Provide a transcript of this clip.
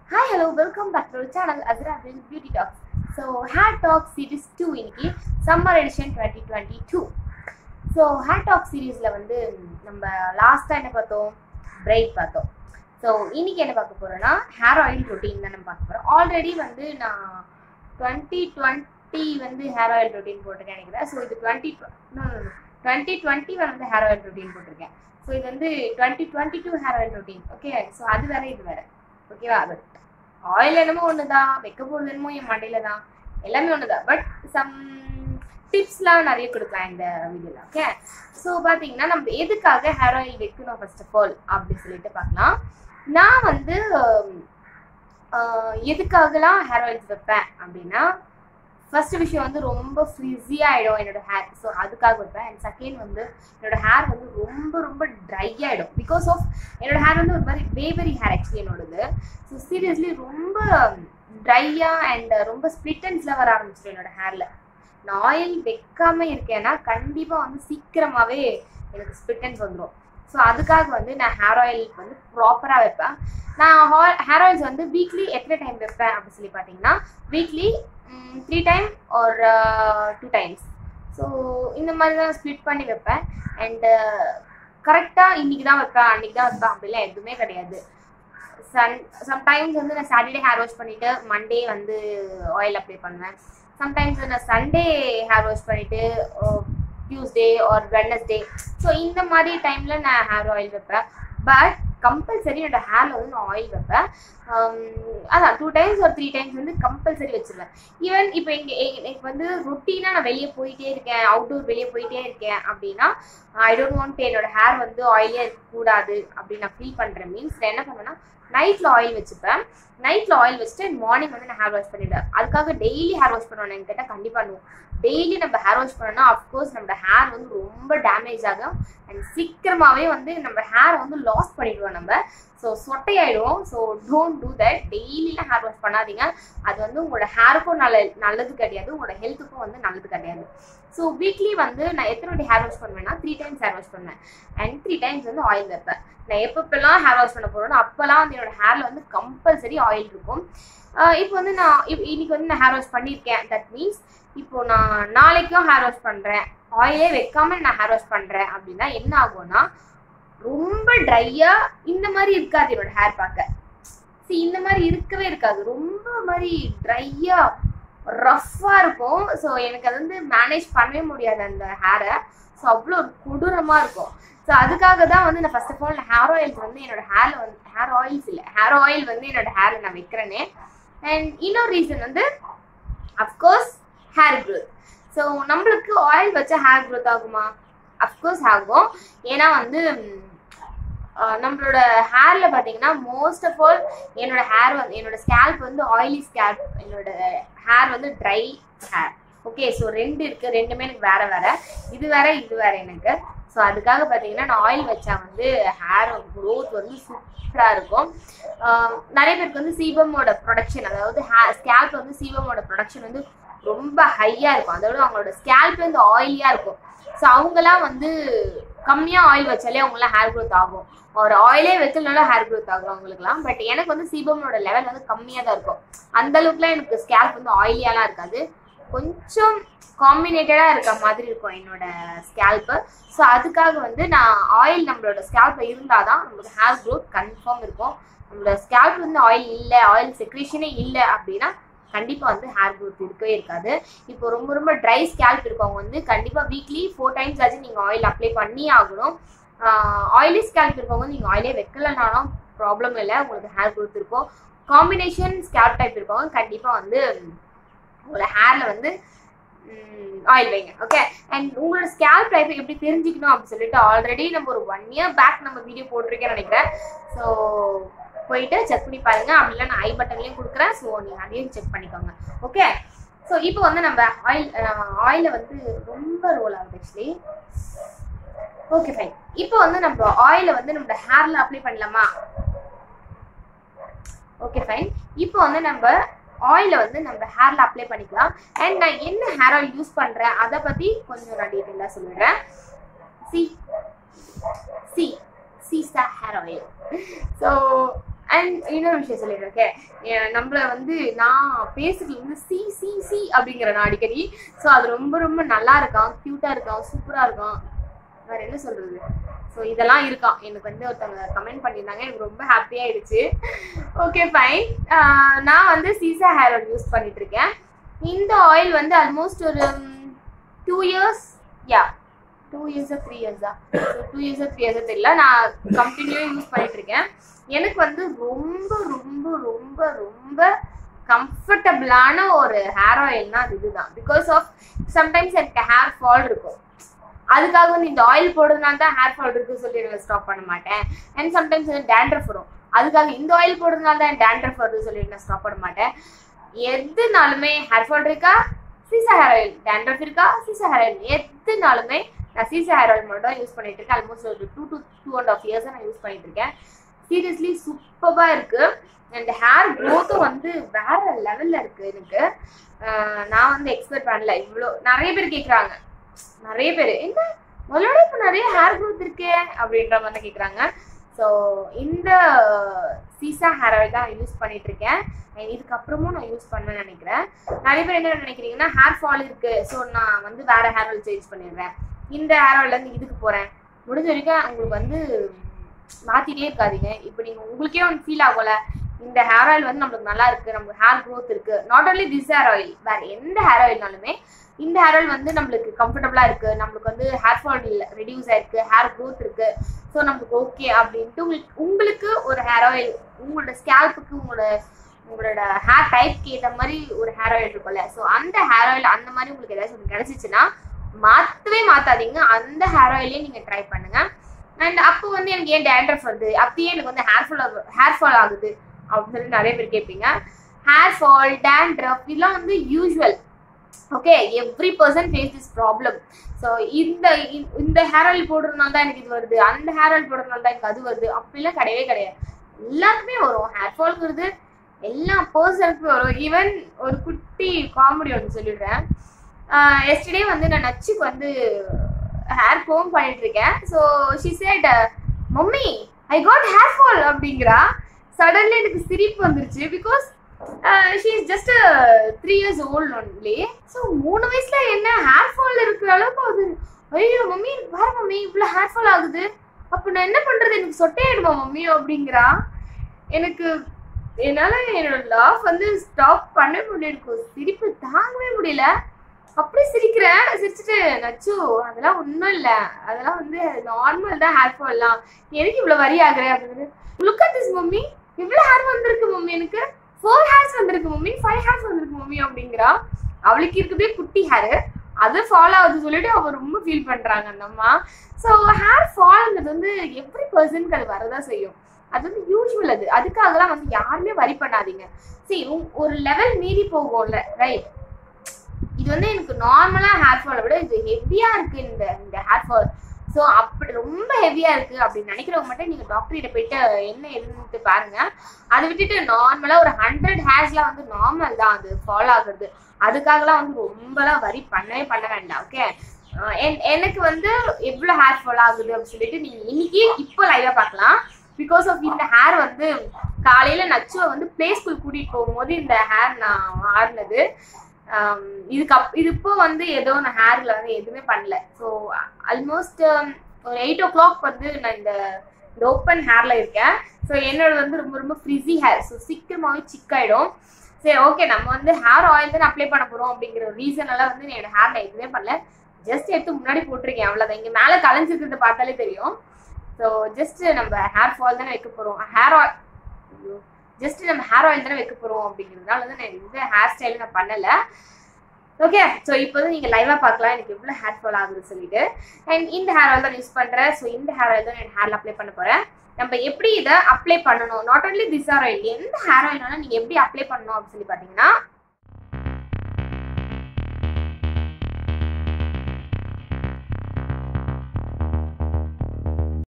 Hi hello welcome back to channel Asra bring beauty talks so hair talk series two இன்னைக்கு summer edition twenty twenty two so hair talk சீரீஸில் வந்து நம்ம லாஸ்ட்டாக என்ன பார்த்தோம் bright பார்த்தோம் ஸோ இன்னைக்கு என்ன பார்க்க போகிறோன்னா ஹேர் ஆயில் ரொட்டீன் தான் நம்ம பார்க்க போகிறோம் ஆல்ரெடி வந்து நான் டுவெண்ட்டி டுவெண்ட்டி வந்து ஹேர் ஆயில் ரொட்டீன் போட்டிருக்கேன் நினைக்கிறேன் ஸோ இது டுவெண்ட்டி டுவெண்ட்டி டுவெண்ட்டி வந்து ஹேர் ஆயில் ரொட்டீன் போட்டிருக்கேன் ஸோ இது வந்து twenty twenty two hair oil routine okay so அது வேற இது வேற ஓகேவா பட் ஆயில் என்னமோ ஒன்று தான் வைக்க போகிறது என்னமோ என் மண்டையில தான் எல்லாமே ஒன்று தான் பட் சம் டிப்ஸ்லாம் நிறைய கொடுக்கலாம் இந்த வீடியோவில் ஓகே ஸோ பார்த்தீங்கன்னா நம்ம எதுக்காக ஹேர் ஆயில் வைக்கணும் ஃபர்ஸ்ட் ஆஃப் ஆல் அப்படின்னு சொல்லிட்டு பார்க்கலாம் நான் வந்து ஆஹ், எதுக்காகலாம் ஹேர் ஆயில்ஸ் வைப்பேன் அப்படின்னா ஃபர்ஸ்ட் விஷயம் வந்து ரொம்ப ஃப்ரிஸி ஆகிடும் என்னோட ஹேர் ஸோ அதுக்காக வைப்பேன் அண்ட் செகண்ட் வந்து என்னோட ஹேர் வந்து ரொம்ப ரொம்ப ட்ரை ஆகிடும் பிகாஸ் ஆஃப் என்னோட ஹேர் வந்து ஒரு மாதிரி வேவரி ஹேர் ஆக்சுவலி என்னோடது ஸோ சீரியஸ்லி ரொம்ப ட்ரையாக அண்ட் ரொம்ப ஸ்பிளிட்டன்ஸ்லாம் வர ஆரம்பிச்சிடும் என்னோட ஹேரில் நான் ஆயில் வைக்காம இருக்கேன்னா கண்டிப்பாக வந்து சீக்கிரமாகவே எனக்கு ஸ்பிளிட்டன்ஸ் வந்துடும் ஸோ அதுக்காக வந்து நான் ஹேர் ஆயில் வந்து ப்ராப்பராக வைப்பேன் நான் ஹேர் ஆயில்ஸ் வந்து வீக்லி எத்தனை டைம் வைப்பேன் அப்படின்னு சொல்லி பார்த்தீங்கன்னா வீக்லி த்ரீ டைம் ஒரு டூ டைம்ஸ் ஸோ இந்த மாதிரி தான் ஸ்ப்ளிட் பண்ணி வைப்பேன் அண்டு கரெக்டாக இன்னைக்கு தான் வைப்பேன் அன்னைக்கு தான் வைப்பேன் அப்படிலாம் எதுவுமே கிடையாது சன் சம்டைம்ஸ் வந்து நான் சாட்டர்டே ஹேர் வாஷ் பண்ணிவிட்டு மண்டே வந்து ஆயில் அப்ளை பண்ணுவேன் சம்டைம்ஸ் நான் சண்டே ஹேர் வாஷ் பண்ணிவிட்டு டியூஸ்டே ஆர் வெட்னஸ்டே ஸோ இந்த மாதிரி டைமில் நான் ஹேர் ஆயில் வைப்பேன் பட் கம்பல்சரி என்னோட ஹேரில் வந்து நான் ஆயில் வைப்பேன் ஹம், அதான் டூ டைம்ஸ் ஒரு த்ரீ டைம்ஸ் வந்து கம்பல்சரி வச்சிருவேன் ஈவன் இப்போ இங்கே எனக்கு வந்து ரொட்டீனாக நான் வெளியே போயிட்டே இருக்கேன் அவுட்டோர் வெளியே போயிட்டே இருக்கேன் அப்படின்னா ஐ டோன்ட் வாண்ட் என்னோட ஹேர் வந்து ஆயிலியாக இருக்கக்கூடாது அப்படின்னு நான் ஃபீல் பண்ணுறேன் மீன்ஸ் நான் என்ன பண்ணுவேன்னா நைட்டில் ஆயில் வச்சுப்பேன் நைட்டில் ஆயில் வச்சுட்டு மார்னிங் வந்து நான் ஹேர் வாஷ் பண்ணிவிடுவேன் அதுக்காக டெய்லி ஹேர் வாஷ் பண்ணுவேன் கேட்டால் கண்டிப்பாக நோ டெய்லி நம்ம ஹேர் வாஷ் பண்ணோம்னா அஃப்கோர்ஸ் நம்ம ஹேர் வந்து ரொம்ப டேமேஜ் ஆகும் அண்ட் சீக்கிரமாகவே வந்து நம்ம ஹேர் வந்து லாஸ் பண்ணிடுவோம் நம்ம ஸோ சொட்டையாயிடும் ஸோ டோன்ட் டூ தட் டெய்லிலாம் ஹேர் வாஷ் பண்ணாதீங்க அது வந்து உங்களோட ஹேருக்கும் நல்ல நல்லது கிடையாது உங்களோட ஹெல்த்துக்கும் வந்து நல்லது கிடையாது ஸோ வீக்லி வந்து நான் எத்தனை வாட்டி ஹேர் வாஷ் பண்ணுவேன்னா த்ரீ டைம்ஸ் ஹேர் வாஷ் பண்ணுவேன் அண்ட் த்ரீ டைம்ஸ் வந்து ஆயில் வைப்பேன் நான் எப்பப்பெல்லாம் ஹேர் வாஷ் பண்ண போகிறேனோ அப்போல்லாம் வந்து என்னோட ஹேரில் வந்து கம்பல்சரி ஆயில் இருக்கும் ஆஹ் இப்போ வந்து நான் இப்- இன்னைக்கு வந்து நான் ஹேர் வாஷ் பண்ணியிருக்கேன் தட் மீன்ஸ் இப்போ நான் நாளைக்கும் ஹேர் வாஷ் பண்ணுறேன் ஆயிலே வைக்காம நான் ஹேர் வாஷ் பண்ணுறேன் அப்படின்னா என்ன ஆகும்னா ரொம்ப ட்ரையா இந்த மாதிரி இருக்காது என்னோட ஹேர் பார்க்க see இந்த மாதிரி இருக்கவே இருக்காது ரொம்ப மாதிரி ட்ரையா ரஃப்பா இருக்கும் ஸோ எனக்கு அது வந்து மேனேஜ் பண்ணவே முடியாது அந்த ஹேரை ஸோ அவ்வளோ ஒரு கொடூரமா இருக்கும் ஸோ அதுக்காக தான் வந்து நான் first of all hair oils வந்து என்னோட ஹேர்ல வந்து ஹேர் ஆயில்ஸ் இல்லை ஹேர் ஆயில் வந்து என்னோட ஹேர்ல நான் வைக்கிறேனே அண்ட் இன்னொரு ரீசன் வந்து அஃப்கோர்ஸ் ஹேர் க்ரோத் ஸோ நம்மளுக்கு ஆயில் வச்சா ஹேர் க்ரோத் ஆகுமா அஃப்கோர்ஸ் ஆகும் ஏன்னா வந்து ம், ஆஹ் நம்மளோட ஹேர்ல பாத்தீங்கன்னா மோஸ்ட் ஆஃப் ஆல் என்னோட ஹேர் வந்து என்னோட ஸ்கேல்ப் வந்து ஆயிலி ஸ்கேல்ப் என்னோட ஹேர் வந்து ட்ரை ஹேர் ஓகே ஸோ ரெண்டு இருக்கு ரெண்டுமே எனக்கு வேற வேற இது வேற இது வேற எனக்கு ஸோ அதுக்காக பார்த்தீங்கன்னா நான் ஆயில் வச்சா வந்து ஹேர் க்ரோத் வந்து சூப்பராக இருக்கும் ஆஹ் நிறைய பேருக்கு வந்து சீபமோட ப்ரொடக்ஷன் அதாவது ஹேர் ஸ்கேல்ப் வந்து சீபமோட ப்ரொடக்ஷன் வந்து ரொம்ப ஹையாக இருக்கும் அதோட அவங்களோட ஸ்கேல்ப் வந்து ஆயிலியாக இருக்கும் ஸோ அவங்களாம் வந்து கம்மியாக ஆயில் வச்சாலே அவங்களாம் ஹேர் க்ரோத் ஆகும் ஒரு ஆயிலே வைக்கலனால ஹேர் க்ரோத் ஆகும் அவங்களுக்குலாம் பட் எனக்கு வந்து சீபமோட லெவல் வந்து கம்மியாக தான் இருக்கும் அந்த அளவுக்குலாம் எனக்கு ஸ்கேல்ப் வந்து ஆயிலியாலாம் இருக்காது கொஞ்சம் காம்பினேட்டடாக இருக்க மாதிரி இருக்கும் என்னோட ஸ்கேல்ப்பு ஸோ அதுக்காக வந்து நான் ஆயில் நம்மளோட ஸ்கேல்ப்பில் இருந்தால் தான் நம்மளுக்கு ஹேர் க்ரோத் கன்ஃபார்ம் இருக்கும் நம்மளோட ஸ்கேல்ப் வந்து ஆயில் இல்லை ஆயில் செக்ரேஷனே இல்லை அப்படின்னா கண்டிப்பாக வந்து ஹேர் க்ரோத் இருக்கவே இருக்காது இப்போ ரொம்ப ரொம்ப ட்ரை ஸ்கேல்ப் இருக்கவங்க வந்து கண்டிப்பாக வீக்லி ஃபோர் டைம்ஸ் ஆச்சு நீங்கள் ஆயில் அப்ளை பண்ணி ஆகணும் ஆயிலி ஸ்கேல்ப் இருக்கவங்க நீங்கள் ஆயிலே வைக்கலனாலும் ப்ராப்ளம் இல்லை உங்களுக்கு ஹேர் க்ரோத் இருக்கும் காம்பினேஷன் ஸ்கேல்ப் டைப் இருக்கவங்க கண்டிப்பாக வந்து உங்களோட ஹேரில் வந்து ஆயில் வைங்க ஓகே அண்ட் உங்களோட ஸ்கேல்ப் டைப் எப்படி தெரிஞ்சுக்கணும் அப்படின்னு சொல்லிட்டு ஆல்ரெடி நம்ம ஒரு ஒன் இயர் பேக் நம்ம வீடியோ போட்டிருக்கேன்னு நினைக்கிறேன் ஸோ போயிட்டு செக் பண்ணி பாருங்க அப்படின்னா நான் ஐ பட்டன்லேயும் கொடுக்குறேன் ஸோ நீங்கள் அதையும் செக் பண்ணிக்கோங்க ஓகே ஸோ இப்போ வந்து நம்ம ஆயில் ஆயிலை வந்து ரொம்ப ரோல் ஆகுது ஆக்சுவலி ஓகே ஃபைன் இப்போ வந்து நம்ம ஆயிலை வந்து நம்ம ஹேர்ல அப்ளை பண்ணலாமா ஓகே ஃபைன் இப்போ வந்து நம்ம ஆயிலை வந்து நம்ம ஹேர்ல அப்ளை பண்ணிக்கலாம் அண்ட் நான் என்ன ஹேர் ஆயில் யூஸ் பண்றேன் அதை பத்தி கொஞ்சம் நான் டீட்டெயிலாக சொல்லிடுறேன் சி சி Sesa hair oil so and இன்னொரு விஷயம் சொல்லிடுறேன் okay? எ- நம்மள வந்து நான் பேசுறது வந்து சி சி சி அப்படிங்கிற நான் அடிக்கடி ஸோ அது ரொம்ப ரொம்ப நல்லா இருக்கான் க்யூட்டாக இருக்கான் சூப்பராக இருக்கான் வேற என்ன சொல்றது ஸோ இதெல்லாம் இருக்கான் எனக்கு வந்து ஒருத்தவங்க கமெண்ட் பண்ணியிருந்தாங்க எனக்கு ரொம்ப ஹாப்பி ஆயிடுச்சு ஓகே ஃபைன் நான் வந்து சீசா ஹேர் ஆயில் யூஸ் பண்ணிட்டு இருக்கேன் இந்த ஆயில் வந்து ஆல்மோஸ்ட் ஒரு டூ இயர்ஸ் யா டூ இயர்ஸா த்ரீ இயர்ஸா டூ இயர்ஸா த்ரீ இயர்ஸா தெரியல நான் கண்டினியூ யூஸ் பண்ணிட்டு இருக்கேன் எனக்கு வந்து ரொம்ப ரொம்ப ரொம்ப ரொம்ப கம்ஃபர்டபுளான ஒரு ஹேர் ஆயில்னா அது இதுதான் பிகாஸ் ஆஃப் சம்டைம்ஸ் எனக்கு ஹேர் ஃபால் இருக்கும் அதுக்காக வந்து இந்த ஆயில் போடுறதுனால தான் ஹேர் ஃபால் இருக்கு சொல்லி நான் ஸ்டாப் பண்ண மாட்டேன் அண்ட் சம்டைம்ஸ் வந்து டேண்ட்ரஃப் வரும் அதுக்காக இந்த ஆயில் போடுறதுனால தான் டேண்ட்ரஃப் வருது சொல்லி நான் ஸ்டாப் பண்ண மாட்டேன் எதுனாலுமே ஹேர் ஃபால் இருக்கா சீசா ஹேர் ஆயில் டேண்ட்ரஃப் இருக்கா சீசா ஹேர் ஆயில் எதுனாலுமே நான் சீசா ஹேர் ஆயில் மட்டும் தான் யூஸ் பண்ணிட்டு இருக்கேன் ஆல்மோஸ்ட் ஒரு two to two and half இயர்ஸாக நான் யூஸ் பண்ணிட்டு இருக்கேன் சீரியஸ்லி சூப்பராக இருக்கு அண்ட் ஹேர் க்ரோத்தும் வந்து வேற லெவல்ல இருக்கு எனக்கு ஆஹ் நான் வந்து எக்ஸ்பெக்ட் பண்ணல இவ்வளோ நிறைய பேர் கேட்குறாங்க நிறைய பேர் என்ன முதலோட இப்போ நிறைய ஹேர் க்ரோத் இருக்கே அப்படின்ற மாதிரி தான் கேட்குறாங்க ஸோ இந்த சீசா ஹேர் ஆயில் தான் யூஸ் பண்ணிட்டு இருக்கேன் And இதுக்கப்புறமும் நான் யூஸ் பண்ணேன்னு நினைக்கிறேன் நிறைய பேர் என்ன நினைக்கிறீங்கன்னா ஹேர் ஃபால் இருக்கு ஸோ நான் வந்து வேற ஹேர் ஆயில் சேஞ்ச் பண்ணிடுறேன் இந்த ஹேர் ஆயில்ல இருந்து இதுக்கு போறேன் முடிஞ்ச வரைக்கும் உங்களுக்கு வந்து மாத்திட்டே இருக்காதீங்க இப்போ நீங்க உங்களுக்கே ஒன்று ஃபீல் ஆகும்ல இந்த ஹேர் ஆயில் வந்து நம்மளுக்கு நல்லா இருக்கு நமக்கு ஹேர் க்ரோத் இருக்கு not only this hair oil வேற எந்த ஹேர் ஆயில்னாலுமே இந்த ஹேர் ஆயில் வந்து நம்மளுக்கு கம்ஃபர்டபுளா இருக்கு நம்மளுக்கு வந்து ஹேர் ஃபால் ரெடியூஸ் ஆயிருக்கு ஹேர் க்ரோத் இருக்கு ஸோ நம்மளுக்கு ஓகே அப்படின்ட்டு உங்களுக்கு உங்களுக்கு ஒரு ஹேர் ஆயில் உங்களோட ஸ்கேல்ப்புக்கு உங்களோட உங்களோட ஹேர் டைப்க்கு ஏற்ற மாதிரி ஒரு ஹேர் ஆயில் இருக்கும்ல ஸோ அந்த ஹேர் ஆயில் அந்த மாதிரி உங்களுக்கு ஏதாச்சும் ஒன்று கிடைச்சிச்சுன்னா மாற்றவே மாத்தாதீங்க அந்த ஹேர் ஆயிலே நீங்க ட்ரை பண்ணுங்க அண்ட் அப்போ வந்து எனக்கு ஏன் டேண்ட்ரஃப் வருது அப்பயே எனக்கு வந்து ஹேர் ஃபால் ஹேர் ஃபால் ஆகுது அப்படின்னு சொல்லி நிறைய பேர் கேட்பீங்க ஹேர் ஃபால் டேண்ட்ரஃப் இதெல்லாம் வந்து usual okay every person face this problem so இந்த இந்த- இந்த ஹேர் ஆயில் போடுறதுனால தான் எனக்கு இது வருது அந்த ஹேர் ஆயில் போடுறதுனால தான் எனக்கு அது வருது அப்படிலாம் கிடையவே கிடையாது எல்லாருக்குமே வரும் ஹேர் ஃபால்ங்கிறது எல்லா பர்சனுக்குமே வரும் ஈவன் ஒரு குட்டி காமெடி ஒன்று சொல்லிடுறேன் எஸ்டர்டே வந்து நான் நச்சுக்கு வந்து ஹேர் கோம் பண்ணிட்டு இருக்கேன் so she said mummy I got hair fall அப்படிங்கிறா சடன்லி எனக்கு சிரிப்பு வந்துருச்சு because she is just three years old only so மூணு வயசுல என்ன ஹேர் ஃபால் இருக்கிற அளவுக்கு அது ஐயோ மம்மி எனக்கு பாரு மம்மி இவ்வளோ ஹேர் ஃபால் ஆகுது அப்போ நான் என்ன பண்றது எனக்கு சொட்டையாயிடுமா மம்மி அப்படிங்கிறா எனக்கு என்னால என்னோட லாஃப் வந்து ஸ்டாப் பண்ண முடியல சிரிப்பு தாங்கவே முடியல அப்படி சிரிக்கிறேன் சிரிச்சுட்டு நச்சு அதெல்லாம் ஒன்றும் இல்லை அதெல்லாம் வந்து நார்மல் தான் ஹேர் ஃபால்லாம் எதுக்கு இவ்வளோ வரி ஆகுற அப்படின்னு லுக் அட் திஸ் மம்மி இவ்வளோ ஹேர் வந்திருக்கு மம்மி எனக்கு ஃபோர் ஹேர்ஸ் வந்திருக்கு மம்மி ஃபைவ் ஹேர்ஸ் வந்திருக்கு மம்மி அப்படிங்கிறா அவளுக்கு இருக்குதே குட்டி ஹேர் அது ஃபால் ஆகுது சொல்லிட்டு அவ ரொம்ப ஃபீல் பண்றாங்க அந்த அம்மா ஸோ ஹேர் ஃபால்ங்கிறது வந்து எவ்ரி பர்சனுக்கு அது வரதான் செய்யும் அது வந்து யூஸ்வல் அது அதுக்காகலாம் வந்து யாருமே வரி பண்ணாதீங்க சரி ஒரு லெவல் மீறி போகும்ல ரைட் இது வந்து எனக்கு நார்மலா ஹேர் ஃபாலை விட இது ஹெவியா இருக்கு இந்த இந்த ஹேர் ஃபால் ஸோ அப்படி ரொம்ப ஹெவியா இருக்கு அப்படின்னு நினைக்கிறவங்க மட்டும் நீங்க டாக்டர் கிட்ட போயிட்டு என்ன எதுன்னு பாருங்க அதை விட்டுட்டு நார்மலா ஒரு ஹண்ட்ரட் ஹேர்ஸ்லாம் வந்து நார்மல் தான் அது ஃபாலோ ஆகுறது அதுக்காகலாம் வந்து ரொம்பலாம் வரி பண்ணவே பண்ண வேண்டாம் ஓகே எனக்கு வந்து எவ்வளோ ஹேர் ஃபால் ஆகுது அப்படின்னு சொல்லிட்டு நீங்க இன்னைக்கு இப்போ லைவா பார்க்கலாம் பிகாஸ் ஆஃப் இந்த ஹேர் வந்து காலையில நச்சுவை வந்து பிளே ஸ்கூல் கூட்டிட்டு போகும்போது இந்த ஹேர் நான் ஆடினது இதுக்கு அப் இது இப்போ வந்து ஏதோ நான் ஹேர்ல வந்து எதுவுமே பண்ணல ஸோ ஆல்மோஸ்ட் ஒரு எயிட் ஓ கிளாக் வந்து நான் இந்த இந்த ஓப்பன் ஹேர்ல இருக்கேன் ஸோ என்னோட வந்து ரொம்ப ரொம்ப ஃப்ரிஸி ஹேர் ஸோ சீக்கிரமாவே சிக்காயிடும் சரி ஓகே நம்ம வந்து ஹேர் ஆயில் தான் அப்ளை பண்ண போறோம் அப்படிங்கிற ரீசனால வந்து நான் என்னோட ஹேர்ல எதுவுமே பண்ணல ஜஸ்ட் எடுத்து முன்னாடி போட்டிருக்கேன் அவ்வளோதான் இங்கே மேலே கலைஞ்சிருக்கிறத பார்த்தாலே தெரியும் ஸோ ஜஸ்ட் நம்ம ஹேர் ஃபால் தானே வைக்க போறோம் ஹேர் ஆயில் ஜஸ்ட் நம்ம ஹேர் ஆயில் தானே வைக்க போறோம் அப்படிங்கிறதுனால வந்து நான் இந்த ஹேர் ஸ்டைல் நான் பண்ணல ஓகே ஸோ இப்போ வந்து நீங்கள் லைவாக பார்க்கலாம் எனக்கு எவ்வளோ ஹேர் ஃபால் ஆகுதுன்னு சொல்லிட்டு அண்ட் இந்த ஹேர் ஆயில் தான் யூஸ் பண்ணுறேன் ஸோ இந்த ஹேர் ஆயில் தான் என் ஹேரில் அப்ளை பண்ண போகிறேன் நம்ம எப்படி இதை அப்ளை பண்ணணும் not only this hair oil எந்த ஹேர் ஆயில்னாலும் நீங்கள் எப்படி அப்ளை பண்ணணும் அப்படின்னு சொல்லி பார்த்தீங்கன்னா